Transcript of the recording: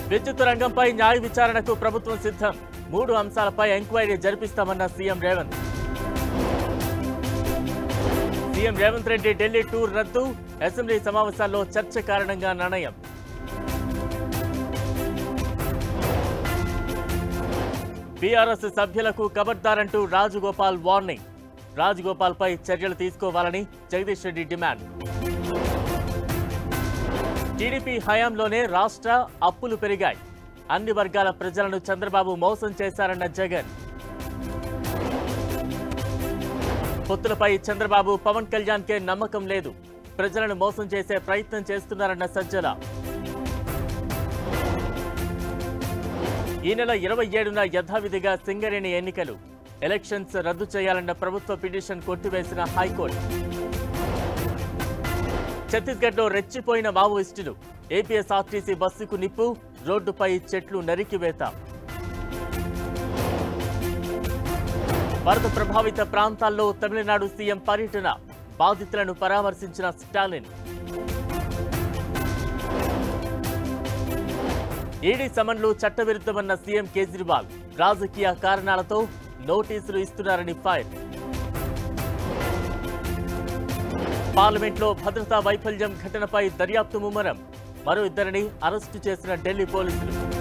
విద్యుత్ రంగంపై న్యాయ విచారణకు ప్రభుత్వం సిద్ధం మూడు అంశాలపై ఎంక్వైరీ జరిపిస్తామన్న CM Revanth CM Revanth Reddy Delhi tour రద్దు అసెంబ్లీ సమావేశాల్లో చర్చ కారణంగా నిర్ణయం బీఆర్ఎస్ సభ్యులకు ఖబర్దారంటూ రాజగోపాల్ వార్నింగ్ రాజగోపాల్ పై చర్యలు తీసుకోవాలని జగదీష్ రెడ్డి డిమాండ్ టీడీపీ హయాంలోనే రాష్ట్ర అప్పులు పెరిగాయి అన్ని వర్గాల ప్రజలను చంద్రబాబు మోసం చేశారన్న జగన్ పొత్తులపై చంద్రబాబు పవన్ కళ్యాణ్ కే నమ్మకం లేదు ప్రజలను మోసం చేసే ప్రయత్నం చేస్తున్నారన్న సజ్జల ఈ నెల ఇరవై ఏడున యథావిధిగా సింగరేణి ఎన్నికలు ఎలక్షన్స్ రద్దు చేయాలన్న ప్రభుత్వ పిటిషన్ కొట్టివేసిన హైకోర్టు ఛత్తీస్గఢ్లో రెచ్చిపోయిన మావోయిస్టులు ఏపీఎస్ఆర్టీసీ బస్సుకు నిప్పు రోడ్డుపై చెట్లు నరికివేత వరద ప్రభావిత ప్రాంతాల్లో తమిళనాడు సీఎం పర్యటన బాధితులను పరామర్శించిన స్టాలిన్ ఈడీ సమన్లు చట్టవిరుద్ధమన్న సీఎం కేజ్రీవాల్ రాజకీయ కారణాలతో నోటీసులు ఇస్తున్నారని ఫైర్ పార్లమెంట్లో భద్రతా వైఫల్యం ఘటనపై దర్యాప్తు ముమ్మరం మరో ఇద్దరిని అరెస్టు చేసిన ఢిల్లీ పోలీసులు